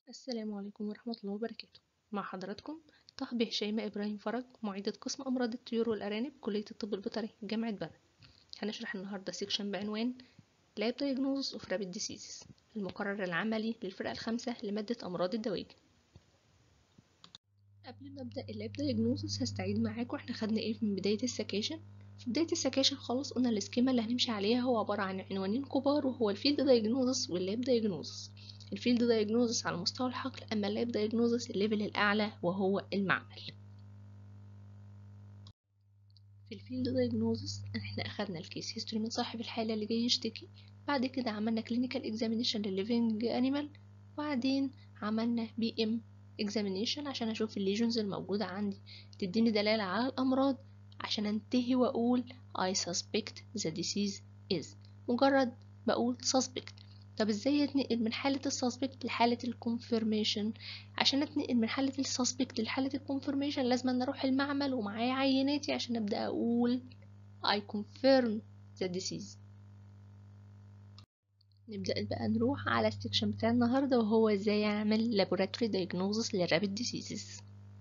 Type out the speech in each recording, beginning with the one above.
السلام عليكم ورحمة الله وبركاته مع حضراتكم طه شيماء إبراهيم فرج معيدة قسم أمراض الطيور والأرانب كلية الطب البيطري جامعة بنها هنشرح النهاردة سيكشن بعنوان Lab Diagnosis of Rabbit Diseases المقرر العملي للفرقة الخامسة لمادة أمراض الدواجن قبل ما أبدأ اللاب دايجنوزس هستعيد معاكم احنا خدنا ايه من بداية السكاشن في بداية السكاشن خالص قلنا السكيما اللي هنمشي عليها هو عبارة عن عنوانين كبار وهو الفيلد دايجنوزس واللاب دايجنوزس الفيلد دايجنوزس على مستوى الحقل أما اللاب دايجنوزس الليفل الأعلى وهو المعمل في الفيلد دايجنوزس احنا أخدنا الكيس هيستوري من صاحب الحالة اللي جاي يشتكي بعد كده عملنا كلينيكال اكزامينيشن للليفينج انيمال وبعدين عملنا بي ام اكزامينيشن عشان اشوف الليجنز الموجودة عندي تديني دلالة على الأمراض عشان انتهي واقول I suspect the disease is مجرد بقول suspect طب ازاي اتنقل من حالة السسبكت لحالة الكونفirmation عشان اتنقل من حالة السسبكت لحالة الكونفirmation لازم أن اروح المعمل ومعايا عيناتي عشان ابدأ اقول I confirm the disease نبدأ بقى نروح على السكشن بتاع النهاردة وهو ازاي اعمل laboratory diagnosis للرابid diseases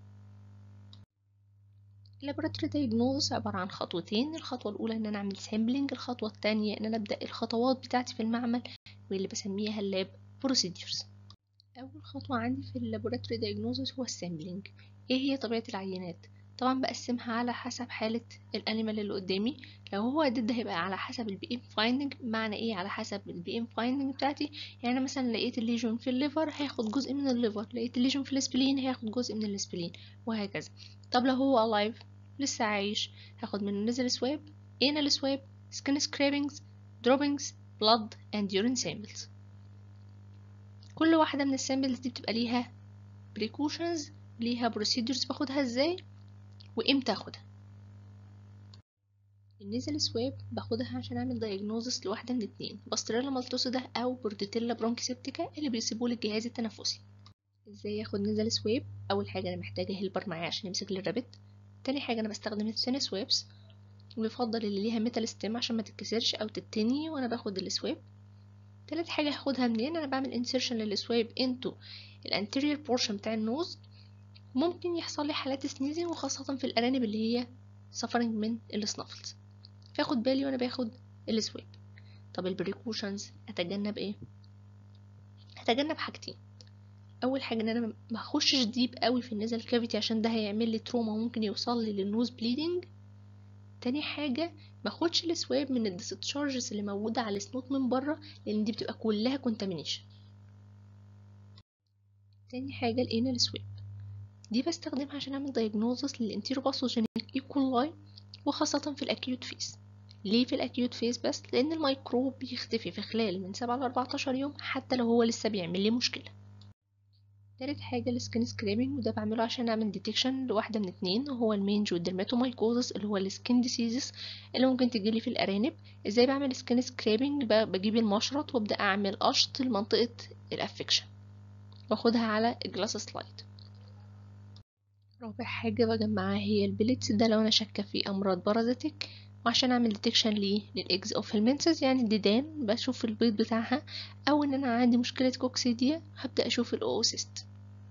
laboratory diagnosis عبارة عن خطوتين الخطوة الأولى إن أنا أعمل sampling الخطوة التانية إن أنا أبدأ الخطوات بتاعتي في المعمل واللي بسميها اللاب procedures أول خطوة عندي في اللابوراتوري diagnosis هو السامبلينج إيه هي طبيعة العينات طبعا بقسمها على حسب حالة الانيمال اللي قدامي لو هو ديد هيبقى على حسب البي ام فايندنج معنى ايه على حسب البي ام فايندنج بتاعتي يعني مثلا لقيت الليجون في الليفر هياخد جزء من الليفر لقيت الليجون في السبلين هياخد جزء من السبلين وهكذا طب لو هو الايف لسه عايش هاخد منه نزل سواب anal سواب skin scrapings droppings blood and urine samples كل واحدة من السامبلز دي بتبقى ليها precautions ليها procedures باخدها ازاي وامتى اخدها النزل سواب باخدها عشان اعمل دايجنوزس لواحدة من اتنين باستريلا مالتوسيدا او بورديتيلا برونكسيبتيكا اللي بيسيبولي الجهاز التنفسي ازاي اخد نزل سواب اول حاجة انا محتاجة هيلبر معايا عشان يمسك لي الرابط تاني حاجة انا بستخدم الثاني سوابس ويفضل اللي ليها ميتال ستيم عشان ما تتكسرش او تتني وانا باخد السواب تالت حاجة هاخدها منين انا بعمل انسيرشن للسواب انتو الانتيريور بورشن بتاع النوز ممكن يحصل لي حالات سنيزنج وخاصة في الارانب اللي هي سفرنج من السنافلز فاخد بالي وانا باخد السواب طب البريكوشنز اتجنب ايه هتجنب حاجتين اول حاجه ان انا ما اخشش ديب قوي في النزل كافيتي عشان ده هيعمل لي تروما وممكن يوصل لي للنوز بليدنج تاني حاجه ما اخدش السواب من الديستشارجز اللي موجوده على السنوت من بره لان دي بتبقى كلها كونتامينيشن تاني حاجه الانال سواب دي بستخدمها عشان اعمل دايجنوزس للانتيروباثوجينيك ايكولاي وخاصه في الاكيوت فيس ليه في الاكيوت فيس بس لان الميكروب بيختفي في خلال من 7 ل 14 يوم حتى لو هو لسه بيعمل لي مشكله تالت حاجة السكين سكريبنج وده بعمله عشان اعمل ديتكشن لواحدة من اتنين وهو المينج والدرماتومايكوزس اللي هو السكين ديسيزز اللي ممكن تجيلي في الارانب ازاي بعمل سكين سكريبنج بجيب المشرط وابدا اعمل قشط لمنطقة الافكشن واخدها على جلاس سلايد رابع حاجة بجمعها هي البليتس ده لو انا شاكة في امراض بارازيتك وعشان اعمل ديتكشن ليه للاكز اوف هيلمنتس يعني الديدان بشوف البيض بتاعها او ان انا عندي مشكلة كوكسيديا هبدأ اشوف الاوسيست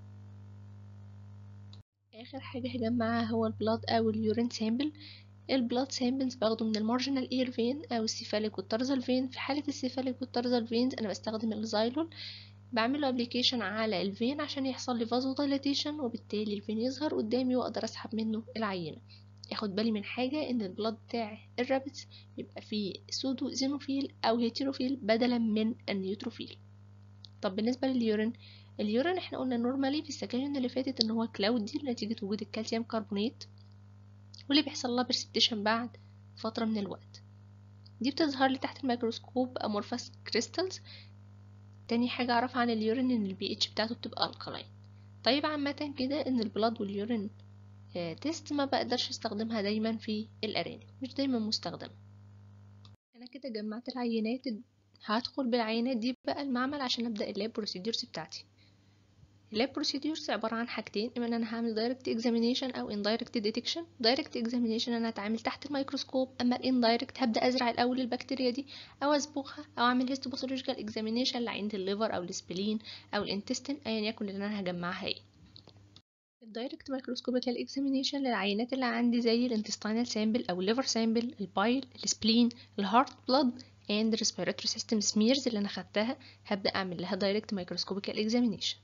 اخر حاجة هجمعها هو البلاد او اليورين سامبل البلاد سامبلز باخده من المارجنال اير فين او السيفاليك والترزال فين في حالة السيفاليك والترزال فينز انا بستخدم الزايلول بعمله ابليكيشن على الفين عشان يحصل لي فازو دايلاتيشن وبالتالي الفين يظهر قدامي واقدر اسحب منه العينة اخد بالي من حاجة ان البلاد بتاع الرابت بيبقى فيه سودو زينوفيل او هيتيروفيل بدلا من النيوتروفيل طب بالنسبة لليورين اليورين احنا قلنا نورمالي في السكاشن اللي فاتت ان هو كلاودي نتيجة وجود الكالسيوم كربونات واللي بيحصل لها برسبتيشن بعد فترة من الوقت دي بتظهر لي تحت الميكروسكوب امورفاس كريستالز تاني حاجة اعرف عن اليورين ان البي اتش بتاعته بتبقى الكلاين طيب عامة كده ان البلاد واليورين تيست ما بقدرش استخدمها دايما في الارانب مش دايما مستخدمة انا كده جمعت العينات هدخل بالعينات دي بقى المعمل عشان ابدا اللاب بروسيدورز بتاعتي اللاب بروسيدورز عبارة عن حاجتين اما ان انا هعمل دايركت اكزامينيشن او اندايركت ديتكشن دايركت اكزامينيشن انا هتعامل تحت الميكروسكوب اما الاندايركت هبدا ازرع الاول البكتيريا دي او اصبغها او اعمل هيستوباثولوجيكال اكزامينيشن لعينة الليفر او السبلين او الانتستين ايا يكن اللي انا هجمعها ايه الدايركت مايكروسكوبيكال اكزامينيشن للعينات اللي عندي زي الانتستينال سامبل او الليفر سامبل البايل السبلين الهارت بلاد and respiratory system smears اللي انا خدتها هبدا اعمل لها دايركت مايكروسكوبيكال اكزامينيشن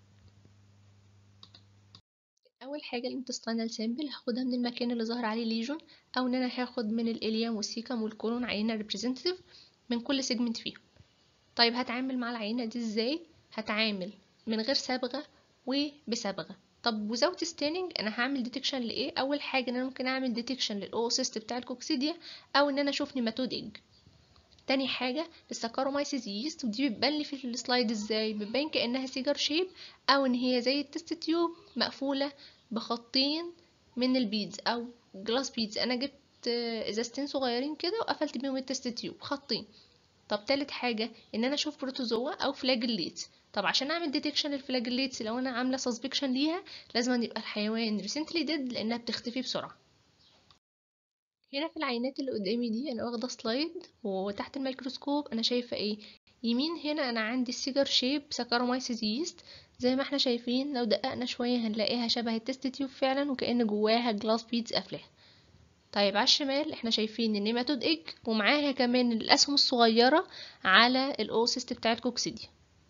اول حاجه الانتستينال سامبل هاخدها من المكان اللي ظهر عليه ليجون او ان انا هاخد من الاليام والسيكم والكولون عينه ريبريزنتيف من كل سيجمنت فيهم طيب هتعامل مع العينه دي ازاي هتعامل من غير صبغه وبصبغه طب وزاوت ستيننج انا هعمل ديتكشن لايه اول حاجه ان انا ممكن اعمل ديتكشن للاوسيست بتاع الكوكسيديا او ان انا اشوف نيماتود ايج تاني حاجة السكارومايسيس ييست ودي بتبان لي في السلايد ازاي بتبان كأنها سيجار شيب او ان هي زي التست تيوب مقفولة بخطين من البيدز او جلاس بيدز انا جبت ازازتين صغيرين كده وقفلت بيهم التست تيوب خطين طب تالت حاجة ان انا اشوف بروتوزوا او فلاجليتس طب عشان اعمل ديتكشن للفلاجليتس لو انا عاملة سسبكشن ليها لازم أن يبقى الحيوان ريسنتلي ديد لانها بتختفي بسرعة هنا في العينات اللي قدامي دي انا واخده سلايد وتحت الميكروسكوب انا شايفه ايه يمين هنا انا عندي السيجار شيب ساكارومايسيس ييست زي ما احنا شايفين لو دققنا شويه هنلاقيها شبه التست تيوب فعلا وكأن جواها جلاس بيدز قافلاها طيب على الشمال احنا شايفين النيماتود ايج ومعاها كمان الاسهم الصغيره على الاوسيست بتاع الكوكسيديا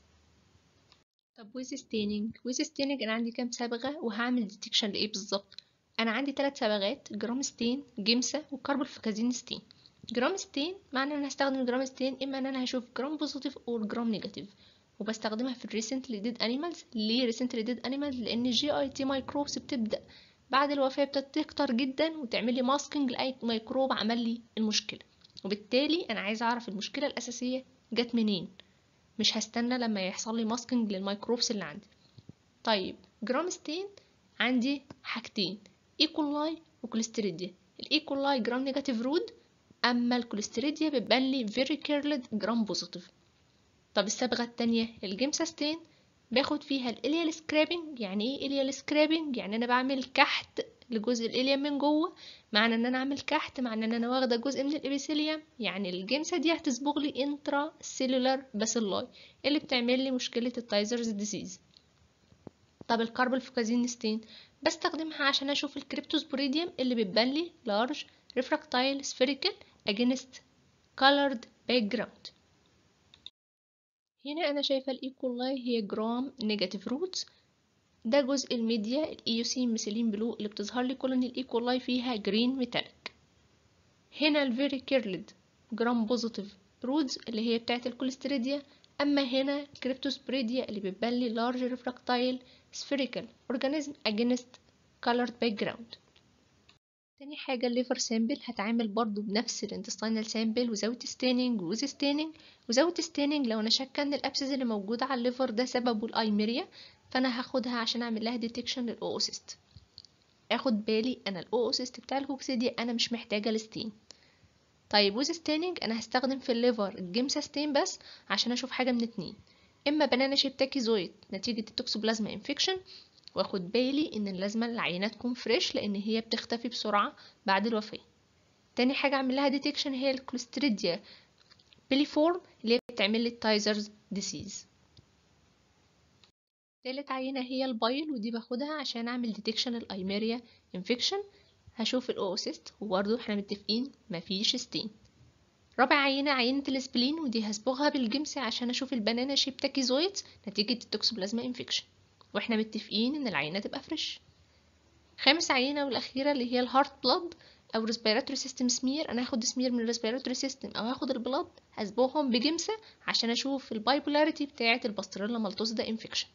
طب ويز ستيننج ويز ستيننج انا عندي كام صبغه وهعمل ديتكشن لايه بالظبط انا عندي ثلاث صبغات جرام ستين جمسة وكربولفكازين ستين جرام ستين معنى ان انا هستخدم جرام ستين اما ان انا هشوف جرام بوزيتيف او جرام نيجاتيف وبستخدمها في الريسنتلي ديد انيمالز ليه ريسنتلي ديد انيمالز لان الجي اي تي مايكروبس بتبدا بعد الوفاه بتكتر جدا وتعمل لي ماسكينج لاي ميكروب عمل لي المشكله وبالتالي انا عايز اعرف المشكله الاساسيه جت منين مش هستنى لما يحصل لي ماسكينج للميكروبس اللي عندي طيب جرام ستين عندي حاجتين ايكولاي وكوليستريديا الايكولاي جرام نيجاتيف رود اما الكوليستريديا بتبان لي فيري كيرلد جرام بوزيتيف طب الصبغه التانية الجيمساستين باخد فيها الاليال سكرابنج يعني ايه اليال سكرابنج يعني انا بعمل كحت لجزء الاليام من جوه معنى ان انا اعمل كحت معنى ان انا واخده جزء من الابيثيليوم يعني الجنسه دي هتصبغ لي انترا سيلولار باسيلاي اللي بتعمل لي مشكله التايزرز ديزيز طب الكربولفوكازين ستين بستخدمها عشان اشوف الكريبتوسبوريديوم اللي بتبان لي large refractile spherical against colored background هنا انا شايفه الايكولاي هي جرام نيجاتيف روتس ده جزء الميديا الايوسين ميثيلين بلو اللي بتظهر لي كولوني الايكولاي فيها جرين ميتاليك هنا الفيري كيرلد جرام بوزيتيف رودز اللي هي بتاعه الكوليستريديا اما هنا كريبتوسبريديا اللي بتبان لي لارج ريفراكتايل spherical organism against colored background تاني حاجة الليفر سامبل هتعامل برضو بنفس الانتستينال سامبل وزاوية ستيننج ووز ستيننج وزاوية ستيننج لو انا شاكة ان الابسز اللي موجودة على الليفر ده سببه الايميريا فانا هاخدها عشان اعمل لها ديتكشن للاوسيست اخد بالي انا الاوسيست بتاع الكوكسيديا انا مش محتاجة الستين طيب وز ستيننج انا هستخدم في الليفر الجيمسا ستين بس عشان اشوف حاجة من اتنين اما بنانا شيب تاكيزويد نتيجة التوكسوبلازما انفكشن واخد بالي ان اللازمة العينة تكون فريش لان هي بتختفي بسرعة بعد الوفاة تاني حاجة اعمل لها ديتكشن هي الكلوستريديا بيليفورم اللي هي بتعمل لي التايزرز ديسيز تالت عينة هي البايل ودي باخدها عشان اعمل ديتكشن الايميريا انفكشن هشوف الاوسيست وبرضه احنا متفقين مفيش ستين رابع عينة عينة الاسبلين ودي هصبغها بالجمس عشان اشوف البنانا شيب تاكيزويدز نتيجة التوكسوبلازما انفكشن واحنا متفقين ان العينة تبقى فريش خامس عينة والاخيرة اللي هي الهارت بلاد او ريسبيراتوري سيستم سمير انا هاخد سمير من الريسبيراتوري سيستم او هاخد البلاد هصبغهم بجمسة عشان اشوف البايبولاريتي بتاعة الباستريلا مالتوسدا انفكشن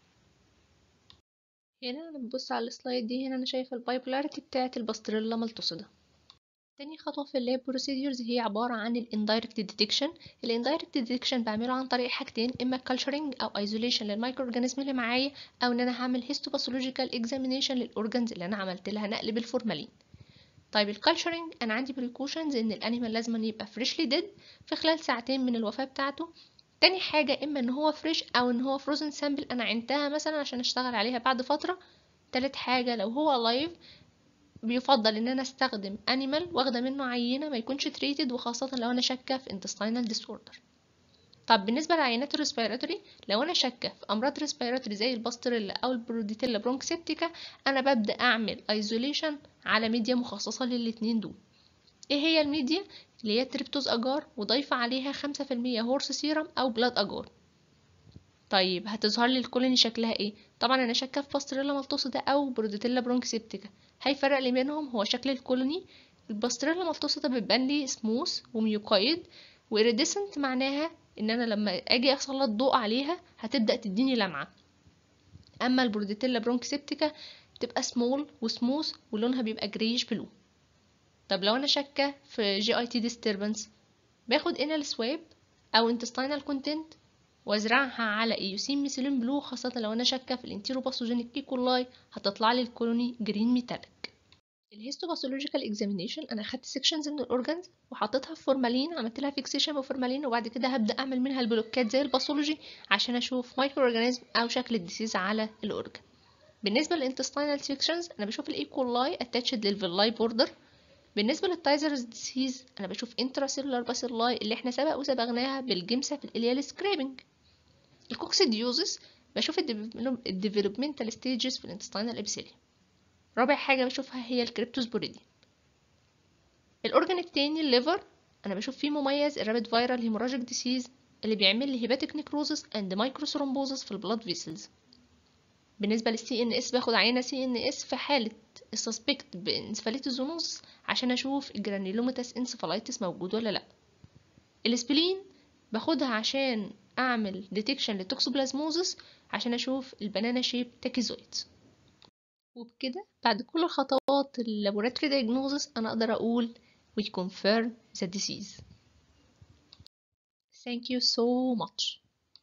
هنا انا ببص على السلايد دي هنا انا شايفه البايبولاريتي بتاعه الباستريلا مالتوسدا تاني خطوة في اللاب بروسيديورز هي عبارة عن الاندايركت ديتكشن الاندايركت ديتكشن بعمله عن طريق حاجتين اما كالتشرنج او ايزوليشن للمايكرو اورجانيزم اللي معايا او ان انا هعمل هيستوباثولوجيكال اكزامينيشن للاورجانز اللي انا عملت لها نقل بالفورمالين طيب الكالتشرنج انا عندي بريكوشنز ان الانيمال لازم يبقى فريشلي ديد في خلال ساعتين من الوفاة بتاعته تاني حاجة اما ان هو فريش او ان هو فروزن سامبل انا عينتها مثلا عشان اشتغل عليها بعد فترة تالت حاجة لو هو لايف بيفضل ان انا استخدم انيمال واخده منه عينه ما يكونش تريتد وخاصه لو انا شاكه في intestinal disorder طب بالنسبه للعينات الريسبيراتوري لو انا شاكه في امراض ريسبيراتوري زي الباستريلا او البروديتيلا برونكسيبتيكا انا ببدا اعمل ايزوليشن على ميديا مخصصه للاتنين دول ايه هي الميديا اللي هي تريبتوز اجار وضايفه عليها خمسة في المية هورس سيرم او بلاد اجار طيب هتظهر لي الكولوني شكلها ايه طبعا انا شاكه في باستريلا مالتوسيدا او بروديتيلا برونكسيبتيكا هيفرق لي بينهم هو شكل الكولوني الباستريلا مالتوسيدا بتبان لي سموث وميوكايد وإيريديسنت معناها ان انا لما اجي اسلط الضوء عليها هتبدا تديني لمعه اما البروديتيلا برونكسيبتيكا بتبقى سمول وسموث ولونها بيبقى جريش بلو طب لو انا شاكه في جي اي تي ديستربنس باخد انال سواب او انتستينال كونتنت وازرعها على ايوسين ميثيلين بلو خاصة لو انا شاكة في الانتيروباثوجينيك كيكولاي هتطلع لي الكولوني جرين ميتاليك الهيستوباثولوجيكال اكزامينيشن انا خدت سيكشنز من الاورجنز وحطيتها في فورمالين عملت لها فيكسيشن بفورمالين وبعد كده هبدا اعمل منها البلوكات زي الباثولوجي عشان اشوف مايكرو اورجانيزم او شكل الديسيز على الاورجن بالنسبه للانتستينال سيكشنز انا بشوف الايكولاي اتاتشد للفيلاي بوردر بالنسبه للتايزرز ديسيز انا بشوف انتراسيلولار باسيلاي اللي احنا سبق وسبقناها بالجمسه في الاليال سكرابنج الكوكسيديوزس بشوف الديفلوبمنتال ستيجز في الانتستينال ابيثيليوم رابع حاجة بشوفها هي الكريبتوسبوريديوم الأورجان التاني الليفر أنا بشوف فيه مميز الرابid فيرال هيموراجيك ديسيز اللي بيعمل لي هيباتيك نيكروزس اند مايكروثرومبوزس في البلاد فيسلز بالنسبة للسي ان اس باخد عينة سي ان اس في حالة السسبكت بانسفاليتوزونوس عشان اشوف الجرانيلوميتاس انسفالايتس موجود ولا لا السبلين باخدها عشان اعمل ديتكشن للتوكسوبلازموزس عشان اشوف البنانا شيب تاكيزويدز وبكده بعد كل خطوات اللابوراتوري diagnosis انا اقدر اقول we confirm the disease thank you so much